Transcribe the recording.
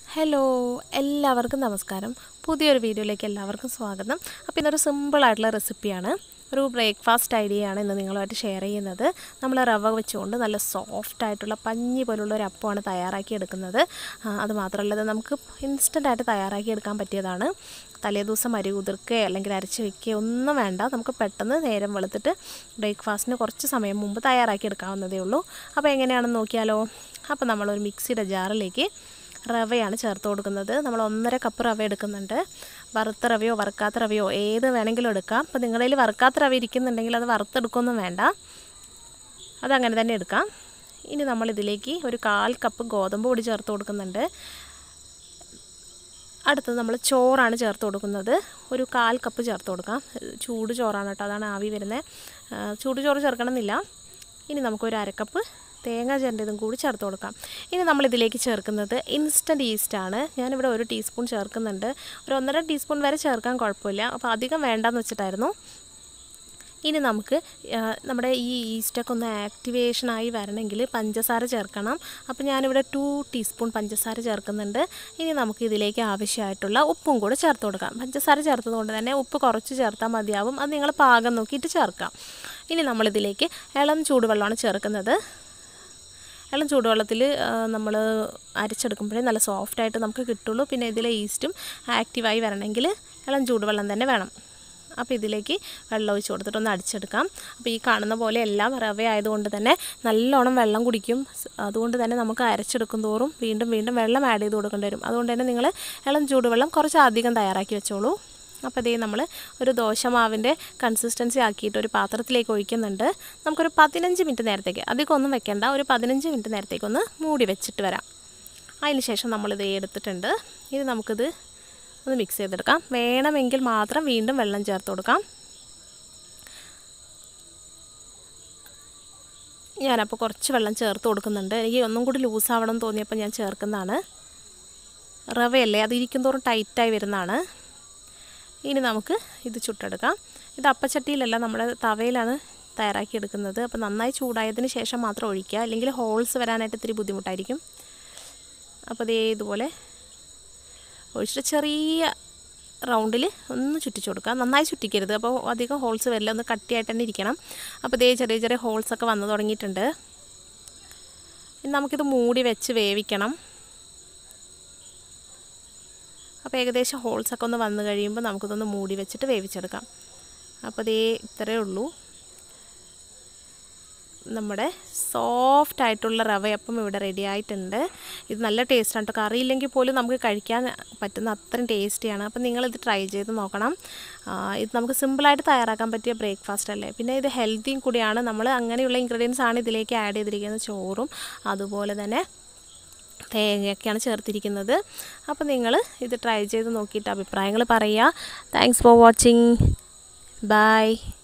hello എല്ലാവർക്കും നമസ്കാരം പുതിയൊരു വീഡിയോയിലേക്ക് എല്ലാവർക്കും സ്വാഗതം അപ്പോൾ ഇന്നൊരു സിമ്പിളായിട്ടുള്ള റെസിപ്പിയാണ് ഒരു ബ്രേക്ക്ഫാസ്റ്റ് ഐഡിയയാണ് ഇന്ന് നിങ്ങളുമായിട്ട് ഷെയർ ചെയ്യുന്നത് നമ്മൾ റവ വെച്ചുകൊണ്ട് നല്ല സോഫ്റ്റ് ആയിട്ടുള്ള പഞ്ഞി പോലുള്ള ഒരു അപ്പമാണ് തയ്യാറാക്കി എടുക്കുന്നത് ആ, അത് മാത്രമല്ല ഇത് നമുക്ക് ഇൻസ്റ്റൻ്റായിട്ട് തയ്യാറാക്കി എടുക്കാൻ പറ്റിയതാണ് തലേദിവസം അരി കുതിർക്കുകയോ അല്ലെങ്കിൽ അരച്ച് വെക്കുകയോ ഒന്നും വേണ്ട നമുക്ക് പെട്ടെന്ന് നേരം വെളുത്തിട്ട് ബ്രേക്ക്ഫാസ്റ്റിന് കുറച്ച് സമയം മുമ്പ് തയ്യാറാക്കി എടുക്കാവുന്നതേ ഉള്ളൂ അപ്പോൾ എങ്ങനെയാണെന്ന് നോക്കിയാലോ അപ്പോൾ നമ്മളൊരു മിക്സിയുടെ ജാറിലേക്ക് റവയാണ് ചേർത്ത് കൊടുക്കുന്നത് നമ്മൾ ഒന്നര കപ്പ് റവ എടുക്കുന്നുണ്ട് വറുത്ത റവയോ വറുക്കാത്ത റവയോ ഏത് വേണമെങ്കിലും എടുക്കാം അപ്പോൾ നിങ്ങളുടെ കയ്യിൽ വറുക്കാത്ത റവ ഇരിക്കുന്നുണ്ടെങ്കിൽ അത് വറുത്തെടുക്കൊന്നും വേണ്ട അതങ്ങനെ തന്നെ എടുക്കാം ഇനി നമ്മളിതിലേക്ക് ഒരു കാൽ കപ്പ് ഗോതമ്പ് പൊടി ചേർത്ത് കൊടുക്കുന്നുണ്ട് അടുത്തത് നമ്മൾ ചോറാണ് ചേർത്ത് കൊടുക്കുന്നത് ഒരു കാൽ കപ്പ് ചേർത്ത് കൊടുക്കാം ചൂട് ചോറാണ് കേട്ടോ അതാണ് ആവി വരുന്നത് ചൂട് ചോറ് ചേർക്കണമെന്നില്ല ഇനി നമുക്കൊരു അരക്കപ്പ് തേങ്ങ ചേരേണ്ടതും കൂടി ചേർത്ത് കൊടുക്കാം ഇനി നമ്മൾ ഇതിലേക്ക് ചേർക്കുന്നത് ഇൻസ്റ്റൻറ്റ് ഈസ്റ്റാണ് ഞാനിവിടെ ഒരു ടീസ്പൂൺ ചേർക്കുന്നുണ്ട് ഒരു ഒന്നര ടീസ്പൂൺ വരെ ചേർക്കാൻ കുഴപ്പമില്ല അപ്പോൾ അധികം വേണ്ടെന്ന് വെച്ചിട്ടായിരുന്നു ഇനി നമുക്ക് ആ, നമ്മുടെ ഈ ഈസ്റ്റൊക്കെ ഒന്ന് ആക്ടിവേഷനായി വരണമെങ്കിൽ പഞ്ചസാര ചേർക്കണം അപ്പോൾ ഞാനിവിടെ ടു ടീസ്പൂൺ പഞ്ചസാര ചേർക്കുന്നുണ്ട് ഇനി നമുക്ക് ഇതിലേക്ക് ആവശ്യമായിട്ടുള്ള ഉപ്പും കൂടെ ചേർത്ത് കൊടുക്കാം പഞ്ചസാര ചേർത്തത് കൊണ്ട് തന്നെ ഉപ്പ് കുറച്ച് ചേർത്താൽ മതിയാവും അത് നിങ്ങൾ പാകം നോക്കിയിട്ട് ചേർക്കാം ഇനി നമ്മളിതിലേക്ക് ഇളം ചൂടുവെള്ളമാണ് ചേർക്കുന്നത് ഇളം ചൂടുവെള്ളത്തിൽ നമ്മൾ അരച്ചെടുക്കുമ്പോഴേ നല്ല സോഫ്റ്റായിട്ട് നമുക്ക് കിട്ടുള്ളൂ പിന്നെ ഇതിലെ ഈസ്റ്റും ആക്റ്റീവായി വരണമെങ്കിൽ ഇളം ചൂടുവെള്ളം തന്നെ വേണം അപ്പോൾ ഇതിലേക്ക് വെള്ളം ഒഴിച്ച് കൊടുത്തിട്ടൊന്ന് അടിച്ചെടുക്കാം അപ്പോൾ ഈ കാണുന്ന പോലെ എല്ലാം റവ ആയതുകൊണ്ട് തന്നെ നല്ലോണം വെള്ളം കുടിക്കും സ് അതുകൊണ്ട് തന്നെ നമുക്ക് അരച്ചെടുക്കും തോറും വീണ്ടും വീണ്ടും വെള്ളം ആഡ് ചെയ്ത് കൊടുക്കേണ്ടി വരും അതുകൊണ്ട് തന്നെ നിങ്ങൾ ഇളം ചൂടുവെള്ളം കുറച്ച് അധികം തയ്യാറാക്കി വെച്ചോളൂ അപ്പോൾ ഇതേ നമ്മൾ ഒരു ദോശമാവിൻ്റെ കൺസിസ്റ്റൻസി ആക്കിയിട്ട് ഒരു പാത്രത്തിലേക്ക് ഒഴിക്കുന്നുണ്ട് നമുക്കൊരു പതിനഞ്ച് മിനിറ്റ് നേരത്തേക്ക് അധികം ഒന്നും വെക്കേണ്ട ഒരു പതിനഞ്ച് മിനിറ്റ് നേരത്തേക്ക് ഒന്ന് മൂടി വെച്ചിട്ട് വരാം അതിന് ശേഷം നമ്മളിത് എടുത്തിട്ടുണ്ട് ഇത് നമുക്കിത് ഒന്ന് മിക്സ് ചെയ്തെടുക്കാം വേണമെങ്കിൽ മാത്രം വീണ്ടും വെള്ളം ചേർത്ത് കൊടുക്കാം ഞാനപ്പോൾ കുറച്ച് വെള്ളം ചേർത്ത് കൊടുക്കുന്നുണ്ട് എനിക്ക് ഒന്നും കൂടി ലൂസാവണം എന്ന് തോന്നിയപ്പോൾ ഞാൻ ചേർക്കുന്നതാണ് റവയല്ലേ അത് ഇരിക്കും തോറും ടൈറ്റായി വരുന്നതാണ് ഇനി നമുക്ക് ഇത് ചുട്ടെടുക്കാം ഇത് അപ്പച്ചട്ടിയിലല്ല നമ്മുടെ തവയിലാണ് തയ്യാറാക്കി എടുക്കുന്നത് അപ്പോൾ നന്നായി ചൂടായതിന് ശേഷം മാത്രം ഒഴിക്കുക അല്ലെങ്കിൽ ഹോൾസ് വരാനായിട്ട് ഇത്തിരി ബുദ്ധിമുട്ടായിരിക്കും അപ്പോൾ ഇതേ ഇതുപോലെ ഒഴിച്ചിട്ട് ചെറിയ റൗണ്ടിൽ ഒന്ന് ചുറ്റിച്ചു കൊടുക്കുക നന്നായി ചുറ്റിക്കരുത് അപ്പോൾ അധികം ഹോൾസ് വരില്ല ഒന്ന് കട്ടിയായിട്ട് തന്നെ ഇരിക്കണം അപ്പോൾ ഇതേ ചെറിയ ചെറിയ ഹോൾസൊക്കെ വന്നു തുടങ്ങിയിട്ടുണ്ട് ഇനി നമുക്കിത് മൂടി വെച്ച് വേവിക്കണം അപ്പോൾ ഏകദേശം ഹോൾസൊക്കെ ഒന്ന് വന്നു കഴിയുമ്പോൾ നമുക്കിതൊന്ന് മൂടി വെച്ചിട്ട് വേവിച്ചെടുക്കാം അപ്പോൾ ഇതേ ഇത്രയേ ഉള്ളൂ നമ്മുടെ സോഫ്റ്റ് ആയിട്ടുള്ള റവയപ്പം ഇവിടെ റെഡി ആയിട്ടുണ്ട് ഇത് നല്ല ടേസ്റ്റാണ് കേട്ടോ കറിയില്ലെങ്കിൽ പോലും നമുക്ക് കഴിക്കാൻ പറ്റുന്ന അത്രയും ടേസ്റ്റിയാണ് അപ്പോൾ നിങ്ങളിത് ട്രൈ ചെയ്ത് നോക്കണം ആ, ഇത് നമുക്ക് സിമ്പിളായിട്ട് തയ്യാറാക്കാൻ പറ്റിയ ബ്രേക്ക്ഫാസ്റ്റ് അല്ലേ പിന്നെ ഇത് ഹെൽത്തിയും കൂടിയാണ് നമ്മൾ അങ്ങനെയുള്ള ഇൻഗ്രീഡിയൻസ് ആണ് ഇതിലേക്ക് ആഡ് ചെയ്തിരിക്കുന്നത് ചോറും അതുപോലെ തന്നെ തേങ്ങയൊക്കെയാണ് ചേർത്തിരിക്കുന്നത് അപ്പോൾ നിങ്ങൾ ഇത് ട്രൈ ചെയ്ത് നോക്കിയിട്ട് അഭിപ്രായങ്ങൾ പറയുക താങ്ക്സ് ഫോർ വാച്ചിങ് ബൈ